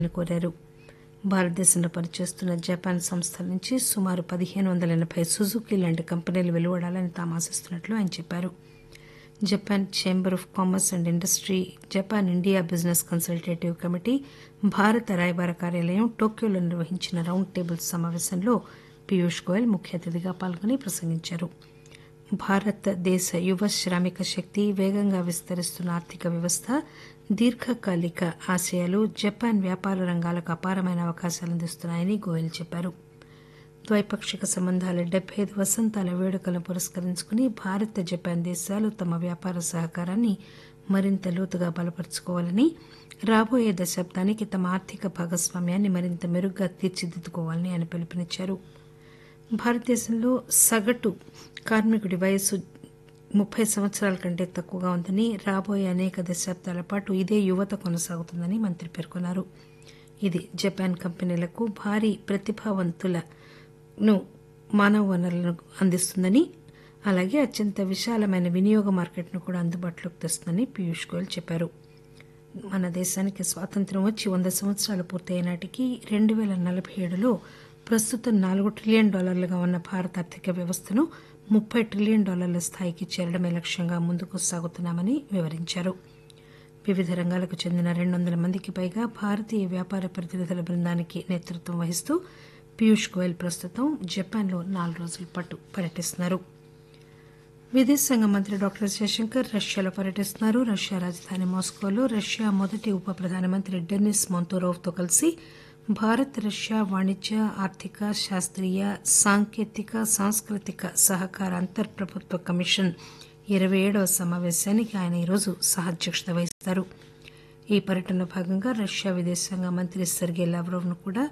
కోరారు భారతదేశంలో పనిచేస్తున్న జపాన్ సంస్థల నుంచి సుమారు పదిహేను వందల ఎనబై సుజుకి లాంటి కంపెనీలు వెలువడాలని తాము ఆశిస్తున్నట్లు ఆయన చెప్పారు Japan chamber of commerce and industry Japan India business consultative committee భారత రాయబార కార్యాలయం టోక్యోలో నిర్వహించిన రౌండ్ టేబుల్ సమావేశంలో పీయూష్ గోయల్ ముఖ్య అతిథిగా పాల్గొని ప్రసంగించారు భారతదేశ యువ శ్రామిక శక్తి వేగంగా విస్తరిస్తున్న ఆర్థిక వ్యవస్థ దీర్ఘకాలిక ఆశయాలు జపాన్ వ్యాపార రంగాలకు అపారమైన అవకాశాలు అందిస్తున్నాయని గోయల్ చెప్పారు ద్వైపాక్షిక సంబంధాల డెబ్బై ఐదు వసంతాల వేడుకలను పురస్కరించుకుని భారత్ జపాన్ దేశాలు తమ వ్యాపార సహకారాన్ని మరింత లోతుగా బలపరుచుకోవాలని రాబోయే దశాబ్దానికి తమ ఆర్థిక భాగస్వామ్యాన్ని మరింత మెరుగ్గా తీర్చిదిద్దుకోవాలని ఆయన పిలుపునిచ్చారు భారతదేశంలో సగటు కార్మికుడి వయస్సు ముప్పై సంవత్సరాల కంటే తక్కువగా ఉందని రాబోయే అనేక దశాబ్దాల పాటు ఇదే యువత కొనసాగుతుందని మంత్రి పేర్కొన్నారు ఇది జపాన్ కంపెనీలకు భారీ ప్రతిభావంతులను మానవ వనరులను అందిస్తుందని అలాగే అత్యంత విశాలమైన వినియోగ మార్కెట్ను కూడా అందుబాటులోకి తెస్తుందని పీయూష్ గోయల్ చెప్పారు మన దేశానికి స్వాతంత్ర్యం వచ్చి వంద సంవత్సరాలు పూర్తయ్యే నాటికి రెండు పేల నలభై ఏడులో ప్రస్తుతం నాలుగు ట్రిలియన్ డాలర్లుగా ఉన్న భారత ఆర్థిక వ్యవస్థను ముప్పై ట్రిలియన్ డాలర్ల స్థాయికి చేరడమే లక్ష్యంగా ముందుకు సాగుతున్నామని వివరించారు వివిధ రంగాలకు చెందిన రెండు వందల మందికి పైగా భారతీయ వ్యాపార ప్రతినిధుల బృందానికి నేతృత్వం వహిస్తూ పీయూష్ గోయల్ ప్రస్తుతం జపాన్లో నాలుగు రోజుల పాటు పర్యటిస్తున్నారు విదేశాంగ మంత్రి డాక్టర్ జయశంకర్ రష్యాలో పర్యటిస్తున్నారు రష్యా రాజధాని మాస్కోలో రష్యా మొదటి ఉప ప్రధానమంత్రి డెనిస్ మొంతోరోవ్తో కలిసి భారత్ రష్యా వాణిజ్య ఆర్థిక శాస్త్రీయ సాంకేతిక సాంస్కృతిక సహకార అంతర్ ప్రభుత్వ కమిషన్ ఇరవై ఏడవ సమావేశానికి ఆయన ఈరోజు సహాధ్యక్షత వహిస్తారు ఈ పర్యటనలో భాగంగా రష్యా విదేశాంగ మంత్రి సెర్గే లావ్రోవ్ను కూడా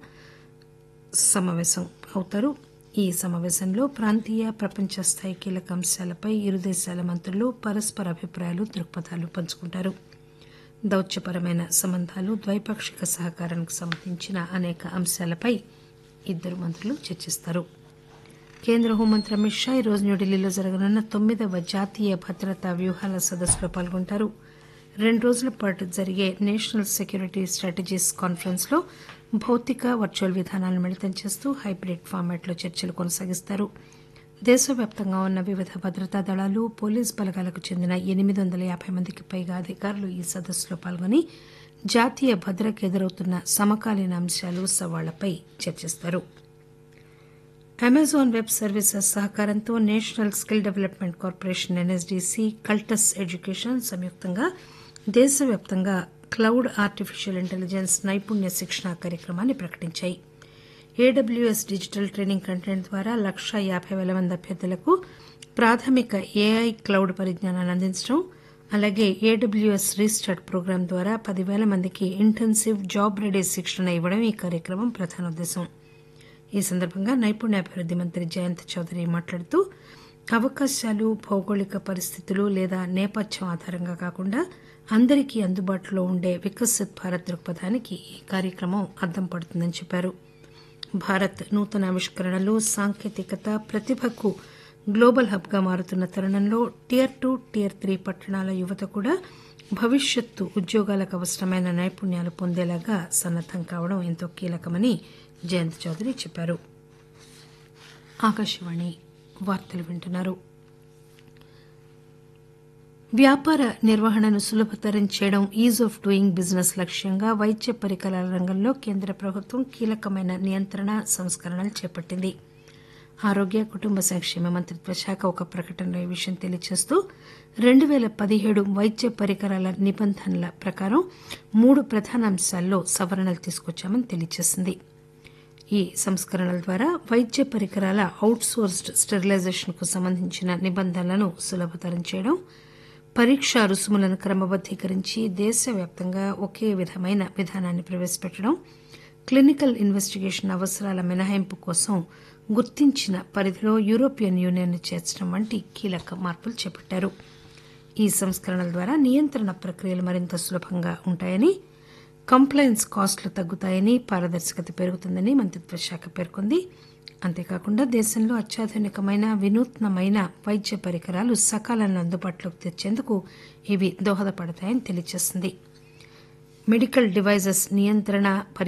సమావేశం అవుతారు ఈ సమావేశంలో ప్రాంతీయ ప్రపంచ స్థాయి కీలక అంశాలపై ఇరు దేశాల మంత్రులు పరస్పర అభిప్రాయాలు దృక్పథాలు పంచుకుంటారు దౌత్యపరమైన సంబంధాలు ద్వైపాక్షిక సహకారానికి సంబంధించిన అనేక అంశాలపై ఇద్దరు మంత్రులు చర్చిస్తారు కేంద్ర హోంమంత్రి అమిత్ షా ఈరోజు న్యూఢిల్లీలో జరగనున్న తొమ్మిదవ జాతీయ భద్రతా వ్యూహాల సదస్సులో పాల్గొంటారు రెండు రోజుల పాటు జరిగే నేషనల్ సెక్యూరిటీ స్ట్రాటజీస్ కాన్ఫరెన్స్ లో భౌతిక వర్చువల్ విధానాలను మిళితం చేస్తూ హైబ్రిడ్ ఫార్మాట్లో చర్చలు కొనసాగిస్తారు దేశవ్యాప్తంగా ఉన్న వివిధ భద్రతా దళాలు పోలీస్ బలగాలకు చెందిన ఎనిమిది వందల యాభై మందికి పైగా అధికారులు ఈ సదస్సులో పాల్గొని జాతీయ భద్రతకు ఎదురవుతున్న సమకాలీన అంశాలు సవాళ్లపై చర్చిస్తారు అమెజాన్ వెబ్ సర్వీసెస్ సహకారంతో national skill development corporation NSDC Cultus education సంయుక్తంగా దేశవ్యాప్తంగా క్లౌడ్ ఆర్టిఫిషియల్ ఇంటెలిజెన్స్ నైపుణ్య శిక్షణ కార్యక్రమాన్ని ప్రకటించాయి ఏడబ్ల్యూఎస్ డిజిటల్ ట్రైనింగ్ కంటెంట్ ద్వారా లక్ష యాభై పేల మంది అభ్యర్థులకు ప్రాథమిక ఏఐ క్లౌడ్ పరిజ్ఞానాన్ని అందించడం అలాగే ఏడబ్ల్యూఎస్ రీస్టార్ట్ ప్రోగ్రాం ద్వారా పదివేల మందికి ఇంటెన్సివ్ జాబ్ రెడీ శిక్షణ ఇవ్వడం ఈ కార్యక్రమం ప్రధాన ఉద్దేశం ఈ సందర్భంగా నైపుణ్యాభివృద్ది మంత్రి జయంత్ చౌదరి మాట్లాడుతూ అవకాశాలు భౌగోళిక పరిస్థితులు లేదా నేపథ్యం ఆధారంగా కాకుండా అందరికీ అందుబాటులో ఉండే వికసిత్ భారత్ దృక్పథానికి ఈ కార్యక్రమం అద్దం పడుతుందని చెప్పారు భారత్ నూతన ఆవిష్కరణలు సాంకేతికత ప్రతిభకు గ్లోబల్ హబ్గా మారుతున్న తరుణంలో టియర్ టూ టియర్ త్రీ పట్టణాల యువత కూడా భవిష్యత్తు ఉద్యోగాలకు అవసరమైన నైపుణ్యాలు పొందేలాగా సన్నద్దం కావడం ఎంతో కీలకమని జయంత్ చౌదరి చెప్పారు ఆకాశవాణి వార్తలు వింటున్నారు వ్యాపార నిర్వహణను సులభతరం చేయడం ఈజ్ ఆఫ్ డూయింగ్ బిజినెస్ లక్ష్యంగా వైద్య పరికరాల రంగంలో కేంద్ర ప్రభుత్వం కీలకమైన నియంత్రణ సంస్కరణలు చేపట్టింది ఆరోగ్య కుటుంబ సంక్షేమ మంత్రిత్వ శాఖ ఒక ప్రకటనలో ఈ విషయం తెలియజేస్తూ రెండు పేల పదిహేడు వైద్య పరికరాల నిబంధనల ప్రకారం మూడు ప్రధాన అంశాల్లో సవరణలు తీసుకొచ్చామని తెలియజేసింది ఈ సంస్కరణల ద్వారా వైద్య పరికరాల అవుట్సోర్స్డ్ స్టెరిలైజేషన్ కు సంబంధించిన నిబంధనలను సులభతరం చేయడం పరీక్షా రుసుములను క్రమబద్దీకరించి దేశవ్యాప్తంగా ఒకే విధమైన విధానాన్ని ప్రవేశపెట్టడం క్లినికల్ ఇన్వెస్టిగేషన్ అవసరాల మినహాయింపు కోసం గుర్తించిన పరిధిలో యూరోపియన్ యూనియన్ చేర్చడం వంటి కీలక మార్పులు చేపట్టారు ఈ సంస్కరణల ద్వారా నియంత్రణ ప్రక్రియలు మరింత సులభంగా ఉంటాయని కంప్లైన్స్ కాస్టులు తగ్గుతాయని పారదర్శకత పెరుగుతుందని మంత్రిత్వ శాఖ పేర్కొంది అంతేకాకుండా దేశంలో అత్యాధునికమైన వినూత్నమైన వైద్య పరికరాలు సకాలంలో అందుబాటులోకి తెచ్చేందుకు ఇవి దోహదపడతాయని తెలియజేసింది మెడికల్ డివైజెస్ నియంత్రణ